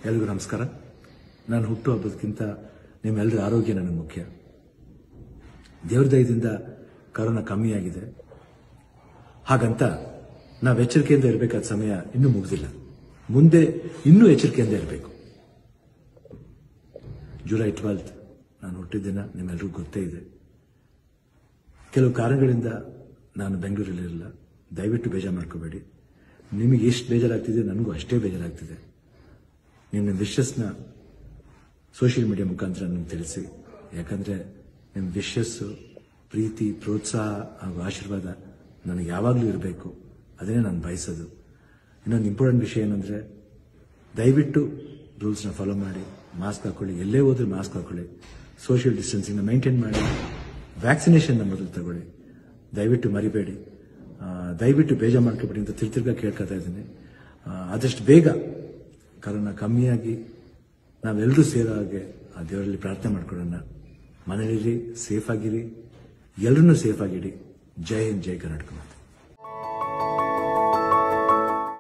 ಎಲ್ರಿಗೂ ನಮಸ್ಕಾರ ನಾನು ಹುಟ್ಟು ಹಬ್ಬದಕ್ಕಿಂತ ನಿಮ್ಮೆಲ್ಲರ ಆರೋಗ್ಯ ನನಗೆ ಮುಖ್ಯ ದೇವ್ರ ದಯದಿಂದ ಕರೋನಾ ಕಮ್ಮಿಯಾಗಿದೆ ಹಾಗಂತ ನಾವು ಎಚ್ಚರಿಕೆಯಿಂದ ಇರಬೇಕಾದ ಸಮಯ ಇನ್ನೂ ಮುಗಿದಿಲ್ಲ ಮುಂದೆ ಇನ್ನೂ ಎಚ್ಚರಿಕೆಯಿಂದ ಇರಬೇಕು ಜುಲೈ ಟ್ವೆಲ್ತ್ ನಾನು ಹುಟ್ಟಿದ್ದಿನ ನಿಮ್ಮೆಲ್ಲರಿಗೂ ಗೊತ್ತೇ ಇದೆ ಕೆಲವು ಕಾರಣಗಳಿಂದ ನಾನು ಬೆಂಗಳೂರಲ್ಲಿರಲಿಲ್ಲ ದಯವಿಟ್ಟು ಬೇಜಾರು ಮಾಡ್ಕೋಬೇಡಿ ನಿಮಗೆ ಎಷ್ಟು ಬೇಜಾರಾಗ್ತಿದೆ ನನಗೂ ಅಷ್ಟೇ ಬೇಜಾರಾಗ್ತಿದೆ ನಿಮ್ಮ ವಿಶಸ್ನ ಸೋಷಿಯಲ್ ಮೀಡಿಯಾ ಮುಖಾಂತರ ನನಗೆ ತಿಳಿಸಿ ಯಾಕಂದರೆ ನಿಮ್ಮ ವಿಶಸ್ಸು ಪ್ರೀತಿ ಪ್ರೋತ್ಸಾಹ ಹಾಗೂ ಆಶೀರ್ವಾದ ನನಗೆ ಯಾವಾಗಲೂ ಇರಬೇಕು ಅದನ್ನೇ ನಾನು ಬಯಸೋದು ಇನ್ನೊಂದು ಇಂಪಾರ್ಟೆಂಟ್ ವಿಷಯ ಏನಂದರೆ ದಯವಿಟ್ಟು ರೂಲ್ಸ್ನ ಫಾಲೋ ಮಾಡಿ ಮಾಸ್ಕ್ ಹಾಕೊಳ್ಳಿ ಎಲ್ಲೇ ಹೋದ್ರೂ ಮಾಸ್ಕ್ ಹಾಕೊಳ್ಳಿ ಸೋಷಿಯಲ್ ಡಿಸ್ಟೆನ್ಸಿಂಗ್ನ ಮೇಂಟೈನ್ ಮಾಡಿ ವ್ಯಾಕ್ಸಿನೇಷನ್ನ ಮೊದಲು ತಗೊಳ್ಳಿ ದಯವಿಟ್ಟು ಮರಿಬೇಡಿ ಆ, ದಯವಿಟ್ಟು ಬೇಜಾರು ಮಾಡ್ಕೊಬೇಡಿ ಅಂತ ತಿರ್ತಿರ್ಗ ಕೇಳ್ಕೊತಾ ಇದ್ದೀನಿ ಆ, ಆದಷ್ಟು ಬೇಗ ಕರೋನಾ ಕಮ್ಮಿಯಾಗಿ ನಾವೆಲ್ಲರೂ ಸೇರೋ ಹಾಗೆ ಆ ದೇವರಲ್ಲಿ ಪ್ರಾರ್ಥನೆ ಮಾಡ್ಕೊಳ್ಳೋಣ ಮನೇಲಿರಿ ಸೇಫ್ ಆಗಿರಿ ಎಲ್ಲರನ್ನೂ ಸೇಫ್ ಆಗಿಡಿ ಜೈ ಹಿಂದ್ ಜೈ ಕರ್ನಾಟಕ ಮಾತೆ